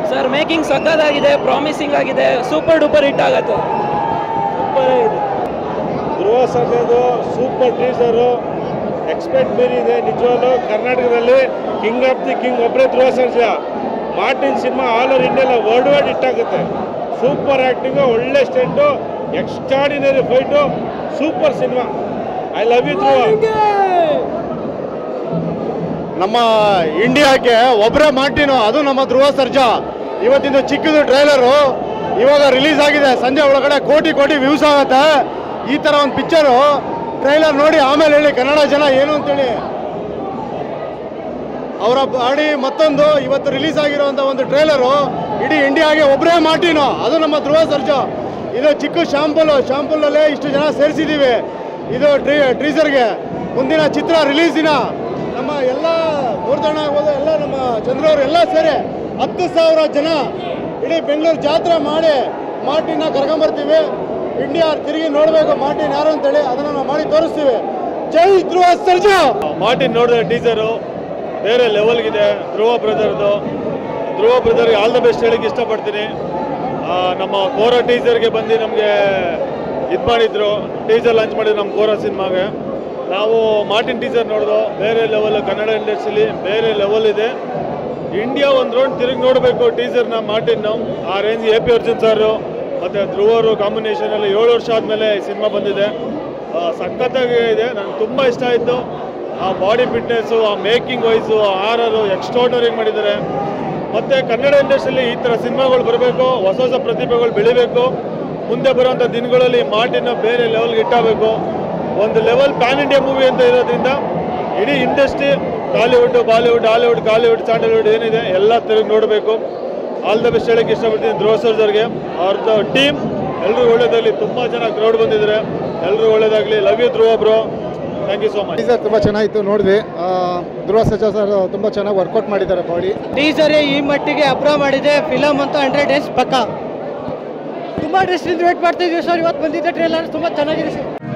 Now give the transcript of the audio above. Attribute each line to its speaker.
Speaker 1: sir making ಸಕ್ಕತ್ತಾಗಿದೆ promising ಆಗಿದೆ super duper hit ಆಗತ್ತೆ ಸೂಪರ್ ಆಗಿದೆ
Speaker 2: ಧ್ರುವ ಸರ್ಜದು ಸೂಪರ್ ಟೀಸರು ಎಕ್ಸ್ಪೆಕ್ಟ್ ಮೀರಿದೆ ನಿಜವಾಗ್ಲೂ ಕರ್ನಾಟಕದಲ್ಲಿ ಕಿಂಗ್ ಆಫ್ ದಿ ಕಿಂಗ್ ಒಬ್ಬರೇ Dhruva Sarja Martin cinema all over India world wide hit ಆಗುತ್ತೆ ಸೂಪರ್ ಆ್ಯಕ್ಟಿಂಗು ಒಳ್ಳೆ stunt extraordinary fight super cinema I love you Dhruva
Speaker 3: ನಮ್ಮ ಇಂಡಿಯಾಕ್ಕೆ ಒಬ್ಬರೇ ಮಾರ್ಟಿನು ಅದು ನಮ್ಮ ಧ್ರುವ ಸರ್ಜಾ ಇವತ್ತಿಂದು ಚಿಕ್ಕದು ಟ್ರೈಲರು ಇವಾಗ ರಿಲೀಸ್ ಆಗಿದೆ ಸಂಜೆ ಒಳಗಡೆ ಕೋಟಿ ಕೋಟಿ ವ್ಯೂಸ್ ಆಗುತ್ತೆ ಈ ಥರ ಒಂದು ಪಿಕ್ಚರು ಟ್ರೈಲರ್ ನೋಡಿ ಆಮೇಲೆ ಹೇಳಿ ಕನ್ನಡ ಜನ ಏನು ಅಂತೇಳಿ ಅವರ ಬಾಡಿ ಮತ್ತೊಂದು ಇವತ್ತು ರಿಲೀಸ್ ಆಗಿರುವಂಥ ಒಂದು ಟ್ರೈಲರು ಇಡೀ ಇಂಡಿಯಾಗೆ ಒಬ್ಬರೇ ಮಾರ್ಟಿನು ಅದು ನಮ್ಮ ಧ್ರುವ ಸರ್ಜಾ ಇದು ಚಿಕ್ಕ ಶಾಂಪಲ್ ಶಾಂಪಲ್ನಲ್ಲೇ ಇಷ್ಟು ಜನ ಸೇರಿಸಿದ್ದೀವಿ ಇದು ಟ್ರೀ ಟ್ರೀಸರ್ಗೆ ಮುಂದಿನ ಚಿತ್ರ ರಿಲೀಸ್ ದಿನ ನಮ್ಮ ಎಲ್ಲ ಮೂರ್ಧಣ್ಣ ಆಗ್ಬೋದು ಎಲ್ಲ ನಮ್ಮ ಚಂದ್ರವ್ರು ಎಲ್ಲ ಸೇರಿ ಹತ್ತು ಸಾವಿರ ಜನ ಇಡೀ ಬೆಂಗಳೂರು ಜಾತ್ರೆ ಮಾಡಿ ಮಾರ್ಟಿನ ಕರ್ಕೊಂಬರ್ತೀವಿ ಇಂಡಿಯಾ ತಿರುಗಿ ನೋಡಬೇಕು ಮಾರ್ಟಿನ್ ಯಾರು ಅಂತೇಳಿ ಅದನ್ನು ನಾವು ಮಾಡಿ ತೋರಿಸ್ತೀವಿ ಜೈ ಧ್ರುವ ಸರ್ಜಾ
Speaker 2: ಮಾರ್ಟಿನ್ ನೋಡಿದ್ರೆ ಟೀಸರು ಬೇರೆ ಲೆವೆಲ್ಗಿದೆ ಧ್ರುವ ಬ್ರದರ್ದು ಧ್ರುವ ಬ್ರದರ್ಗೆ ಆಲ್ ದ ಬೆಸ್ಟ್ ಹೇಳಿಕ್ಕೆ ಇಷ್ಟಪಡ್ತೀನಿ ಆ, ನಮ್ಮ ಕೋರ ಟೀಸರ್ಗೆ ಬಂದು ನಮಗೆ ಇದು ಮಾಡಿದ್ರು ಟೀಸರ್ ಲಾಂಚ್ ಮಾಡಿದ್ರು ನಮ್ಮ ಕೋರ ಸಿನಿಮಾಗೆ ನಾವು ಮಾರ್ಟಿನ್ ಟೀಸರ್ ನೋಡಿದು ಬೇರೆ ಲೆವೆಲ್ ಕನ್ನಡ ಇಂಡಸ್ಟ್ರಿಲಿ ಬೇರೆ ಲೆವೆಲ್ ಇದೆ ಇಂಡಿಯಾ ಒಂದು ರೌಂಡ್ ತಿರುಗಿ ನೋಡಬೇಕು ಟೀಸರ್ನ ಮಾರ್ಟಿನ್ ಆ range A P Arjun sir ಮತ್ತು ಧ್ರುವರು ಕಾಂಬಿನೇಷನಲ್ಲಿ ಏಳು ವರ್ಷ ಆದಮೇಲೆ ಈ ಸಿನಿಮಾ ಬಂದಿದೆ ಆ, ಸಖತ್ತಾಗಿ ಇದೆ ನನಗೆ ತುಂಬ ಇಷ್ಟ ಆಯಿತು ಆ ಬಾಡಿ ಫಿಟ್ನೆಸ್ಸು ಆ ಮೇಕಿಂಗ್ ವೈಸು ಆ ಆರರು ಎಕ್ಸ್ಟ್ರಾರ್ಡನರಿ ಮಾಡಿದ್ದಾರೆ ಮತ್ತು ಕನ್ನಡ ಇಂಡಸ್ಟ್ರಿಯಲ್ಲಿ ಈ ಥರ ಸಿನಿಮಾಗಳು ಬರಬೇಕು ಹೊಸ ಹೊಸ ಪ್ರತಿಭೆಗಳು ಬೆಳಿಬೇಕು ಮುಂದೆ ಬರುವಂಥ ದಿನಗಳಲ್ಲಿ ಮಾರ್ಟಿನ ಬೇರೆ ಲೆವೆಲ್ಗೆ ಇಟ್ಟಾಗಬೇಕು ಒಂದು ಲೆವೆಲ್ ಪ್ಯಾನ್ ಇಂಡಿಯಾ ಮೂವಿ ಅಂತ ಇರೋದ್ರಿಂದ ಇಡೀ ಇಂಡಸ್ಟ್ರಿ ಟಾಲಿವುಡ್ ಬಾಲಿವುಡ್ ಹಾಲಿವುಡ್ ಕಾಲಿವುಡ್ ಸ್ಯಾಂಡಲ್ವುಡ್ ಏನಿದೆ ಎಲ್ಲ ತಿರುಗಿ ನೋಡಬೇಕು ಆಲ್ ದ ಬೆಸ್ಟ್ ಹೇಳಕ್ಕೆ ಇಷ್ಟಪಡ್ತೀನಿ ಧ್ರುವ ಸರ್ಜರ್ಗೆ ಅವ್ರದ್ದು ಟೀಮ್ ಎಲ್ಲರೂ ಒಳ್ಳೇದಾಗಲಿ ತುಂಬ ಜನ ಕ್ರೌಡ್ ಬಂದಿದ್ದಾರೆ ಎಲ್ಲರೂ ಒಳ್ಳೇದಾಗಲಿ love you Dhruva bro thank you so much
Speaker 3: teaser ತುಂಬ ಚೆನ್ನಾಗಿತ್ತು ನೋಡಿದ್ವಿ ಧ್ರುವ ಸರ್ಜಾ ಸರ್ ತುಂಬ ಚೆನ್ನಾಗಿ ವರ್ಕೌಟ್ ಮಾಡಿದ್ದಾರೆ ಬಾಡಿ
Speaker 4: ಟೀಸರ್ ಈ ಮಟ್ಟಿಗೆ ಅಪ್ರಾ ಮಾಡಿದೆ ಫಿಲಮ್ ಅಂತೂ ಹಂಡ್ರೆಡ್ ಡೇಸ್ ಪಕ್ಕ ತುಂಬ ಡ್ರೆಸ್ ವೇಟ್ ಮಾಡ್ತಾ ಇದೀವಿ ಸರ್ ಇವತ್ತು ಬಂದಿದ್ದ ಟ್ರೇಲರ್ ತುಂಬ ಚೆನ್ನಾಗಿದೆ ಸರ್